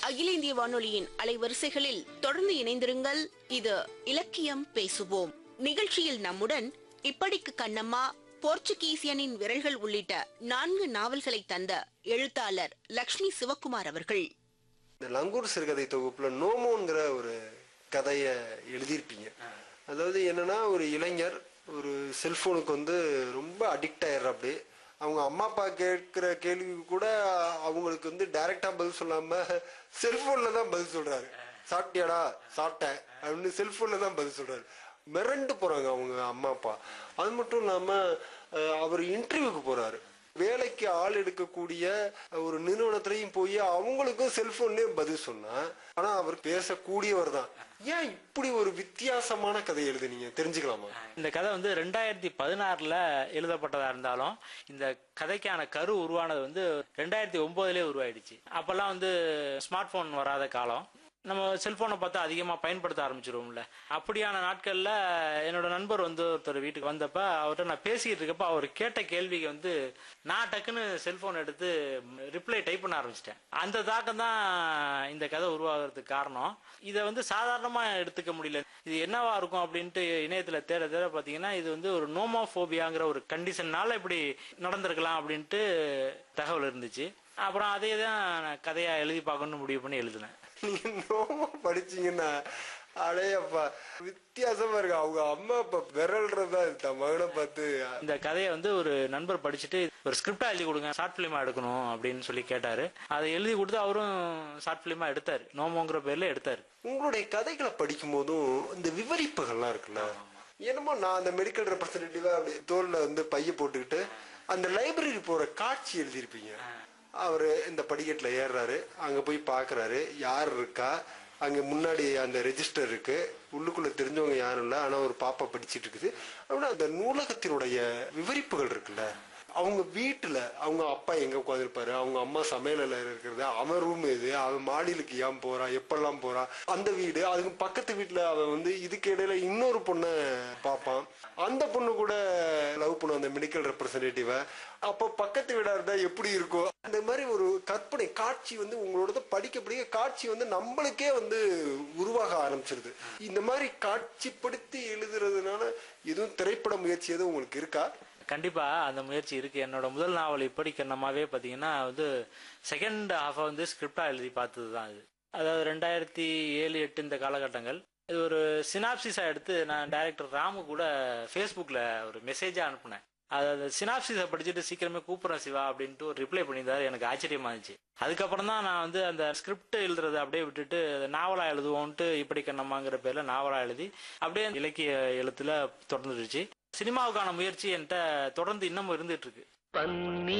அகில இந்திய வானொலியின் அலைவரிசைகளில் தொடர்ந்து இணைந்திருங்கள் இது இலக்கியம் பேசுவோம் நிகழ்ச்சியில் நம்முடன் இப்படிக்கு கண்ணம்மா போர்ச்சுகீசியனின் விரல்கள் உள்ளிட்ட நான்கு நாவல்களை தந்த எழுத்தாளர் லக்ஷ்மி சிவக்குமார் அவர்கள் இந்த லங்கூர் சிறுகதை தொகுப்புல நோமோங்கிற ஒரு கதையை எழுதியிருப்பீங்க அதாவது என்னன்னா ஒரு இளைஞர் ஒரு செல்போனுக்கு வந்து ரொம்ப அடிக்ட் ஆயிடுறாப்படி அவங்க அம்மா அப்பா கேட்கிற கேள்விக்கு கூட அவங்களுக்கு வந்து டைரக்டா பதில் சொல்லாம செல்போன்ல தான் பதில் சொல்றாரு சாப்பிட்டியாடா சாப்பிட்டேன் அப்படின்னு செல்போன்ல தான் பதில் சொல்றாரு மிரண்டு போறாங்க அவங்க அம்மா அப்பா அது மட்டும் இல்லாம அஹ், அவர் இன்டர்வியூக்கு போறாரு வேலைக்கு ஆள் எடுக்கக்கூடிய ஒரு நிறுவனத்திலையும் போய் அவங்களுக்கும் செல்போன்லயே பதில் சொன்னா ஆனா அவர் பேசக்கூடியவர் தான் ஏன் இப்படி ஒரு வித்தியாசமான கதை எழுதுனீங்க தெரிஞ்சுக்கலாமா இந்த கதை வந்து ரெண்டாயிரத்தி பதினாறுல எழுதப்பட்டதா இருந்தாலும் இந்த கதைக்கான கரு உருவானது வந்து ரெண்டாயிரத்தி ஒன்பதுலேயே உருவாயிடுச்சு அப்பெல்லாம் வந்து ஸ்மார்ட் போன் வராத காலம் நம்ம செல்போனை பார்த்து அதிகமாக பயன்படுத்த ஆரம்பிச்சிருவோம்ல அப்படியான நாட்களில் என்னோட நண்பர் வந்து ஒருத்தர் வீட்டுக்கு வந்தப்ப அவர்கிட்ட நான் பேசிக்கிட்டு இருக்கப்ப அவர் கேட்ட கேள்விக்கு வந்து நான் டக்குன்னு செல்போன் எடுத்து ரிப்ளை டைப் பண்ண ஆரம்பிச்சிட்டேன் அந்த தாக்கம் தான் இந்த கதை உருவாகிறதுக்கு காரணம் இதை வந்து சாதாரணமாக எடுத்துக்க முடியல இது என்னவா இருக்கும் அப்படின்ட்டு இணையத்தில் தேட தேட பார்த்தீங்கன்னா இது வந்து ஒரு நோமோஃபோபியாங்கிற ஒரு கண்டிஷன்னால இப்படி நடந்திருக்கலாம் அப்படின்ட்டு தகவல் இருந்துச்சு அப்புறம் அதே தான் நான் கதையாக எழுதி பார்க்கணும்னு முடிவு பண்ணி எழுதினேன் நீங்க நோமா படிச்சீங்கன்னா அடையப்பா வித்தியாசமா இருக்கு அவங்க அம்மா அப்பா விரல்றதா தன் மகனை பார்த்து இந்த கதையை வந்து ஒரு நண்பர் படிச்சுட்டு ஒரு ஸ்கிரிப்டா எழுதி கொடுங்க ஷார்ட் ஃபிலிமா எடுக்கணும் அப்படின்னு சொல்லி கேட்டாரு அதை எழுதி கொடுத்து அவரும் ஷார்ட் ஃபிலிமா எடுத்தாரு நோமோங்கிற பேர்ல எடுத்தாரு உங்களுடைய கதைகளை படிக்கும் போதும் இந்த விவரிப்புகள்லாம் இருக்குல்ல என்னமோ நான் அந்த மெடிக்கல் ரெப்ரசன்டேட்டிவா அப்படி தோல்ல வந்து பைய போட்டுக்கிட்டு அந்த லைப்ரரி போற காட்சி எழுதியிருப்பீங்க அவரு இந்த படிக்கட்டுல ஏறுறாரு அங்க போய் பாக்குறாரு யார் இருக்கா அங்க முன்னாடி அந்த ரெஜிஸ்டர் இருக்கு உள்ளுக்குள்ள தெரிஞ்சவங்க யாரும் இல்ல ஆனா ஒரு பாப்பா படிச்சிட்டு இருக்குது அப்படின்னா அந்த நூலகத்தினுடைய விவரிப்புகள் இருக்குல்ல அவங்க வீட்டுல அவங்க அப்பா எங்க உட்காந்துருப்பாரு அவங்க அம்மா சமையல இருக்கிறது அவன் ரூம் எது அவன் மாடியிலுக்கு ஏன் போறான் எப்பெல்லாம் போறான் அந்த வீடு அதுக்கு பக்கத்து வீட்டுல அவன் வந்து இதுக்கு இடையில இன்னொரு பொண்ணை பார்ப்பான் அந்த பொண்ணு கூட லவ் பண்ணும் அந்த மெடிக்கல் ரெப்ரசன்டேட்டிவ அப்போ பக்கத்து வீடா இருந்தா எப்படி இருக்கும் அந்த மாதிரி ஒரு கற்பனை காட்சி வந்து உங்களோட படிக்க படிக்க காட்சி வந்து நம்மளுக்கே வந்து உருவாக ஆரம்பிச்சிருது இந்த மாதிரி காட்சிப்படுத்தி எழுதுறதுனால எதுவும் திரைப்பட முயற்சி எதுவும் உங்களுக்கு இருக்கா கண்டிப்பா அந்த முயற்சி இருக்கு என்னோட முதல் நாவல் இப்படி கண்ணமாவே பாத்தீங்கன்னா வந்து செகண்ட் ஹாஃபை வந்து ஸ்கிரிப்டா எழுதி பார்த்தது தான் இது அதாவது ரெண்டாயிரத்தி ஏழு எட்டு இந்த காலகட்டங்கள் இது ஒரு சினாப்சிஸா எடுத்து நான் டைரக்டர் ராமு கூட ஃபேஸ்புக்கில் ஒரு மெசேஜா அனுப்புனேன் அதாவது சினாப்சிஸை படிச்சுட்டு சீக்கிரமே கூப்பிட்றேன் சிவா அப்படின்ட்டு ஒரு ரிப்ளை பண்ணியிருந்தாரு எனக்கு ஆச்சரியமா இருந்துச்சு அதுக்கப்புறம் தான் நான் வந்து அந்த ஸ்கிரிப்ட் எழுதுறதை அப்படியே விட்டுட்டு நாவலா எழுதுவோன்ட்டு இப்படி கண்ணம்மாங்கிற பேர்ல நாவலா எழுதி அப்படியே இலக்கிய எழுத்துல தொடர்ந்துருச்சு சினிமாவுக்கான முயற்சி என்கிட்ட தொடர்ந்து இன்னமும் இருந்துட்டு இருக்கு